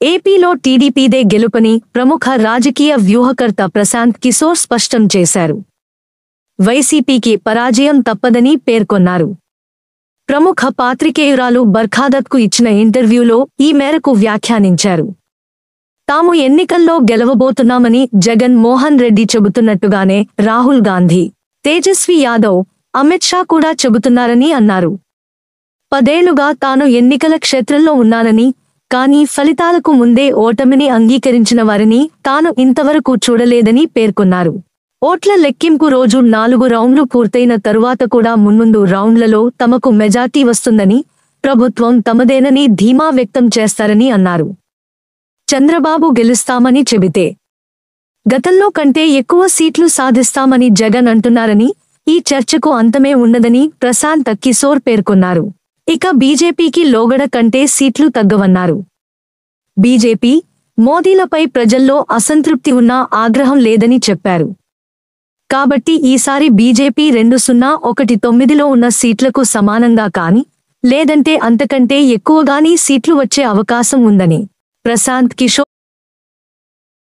ఏపీలో టీడీపీదే గెలుపని ప్రముఖ రాజకీయ వ్యూహకర్త ప్రశాంత్ కిశోర్ స్పష్టం చేశారు వైసీపీకి పరాజయం తప్పదని పేర్కొన్నారు ప్రముఖ పాత్రికేయురాలు బర్ఖాదత్కు ఇచ్చిన ఇంటర్వ్యూలో ఈ మేరకు వ్యాఖ్యానించారు తాము ఎన్నికల్లో గెలవబోతున్నామని జగన్ మోహన్ రెడ్డి చెబుతున్నట్టుగానే రాహుల్ గాంధీ తేజస్వి యాదవ్ అమిత్ షా కూడా చెబుతున్నారని అన్నారు పదేళ్లుగా తాను ఎన్నికల క్షేత్రంలో ఉన్నానని కానీ ఫలితాలకు ముందే ఓటమిని అంగీకరించిన వారిని తాను ఇంతవరకు చూడలేదని పేర్కొన్నారు ఓట్ల లెక్కింపు రోజు నాలుగు రౌండ్లు పూర్తయిన తరువాత కూడా మున్ముందు రౌండ్లలో తమకు మెజార్టీ వస్తుందని ప్రభుత్వం తమదేనని ధీమా వ్యక్తం చేస్తారని అన్నారు చంద్రబాబు గెలుస్తామని చెబితే గతంలో కంటే ఎక్కువ సీట్లు సాధిస్తామని జగన్ అంటున్నారని ఈ చర్చకు అంతమే ఉండదని ప్రశాంత్ కిశోర్ పేర్కొన్నారు ఇక బీజేపీకి లోగడ కంటే సీట్లు తగ్గవన్నారు బీజేపీ మోదీలపై ప్రజల్లో అసంతృప్తి ఉన్నా ఆగ్రహం లేదని చెప్పారు కాబట్టి ఈసారి బీజేపీ రెండు సున్నా ఒకటి తొమ్మిదిలో ఉన్న సీట్లకు సమానంగా కాని లేదంటే అంతకంటే ఎక్కువగాని సీట్లు వచ్చే అవకాశం ఉందని ప్రశాంత్ కిషోర్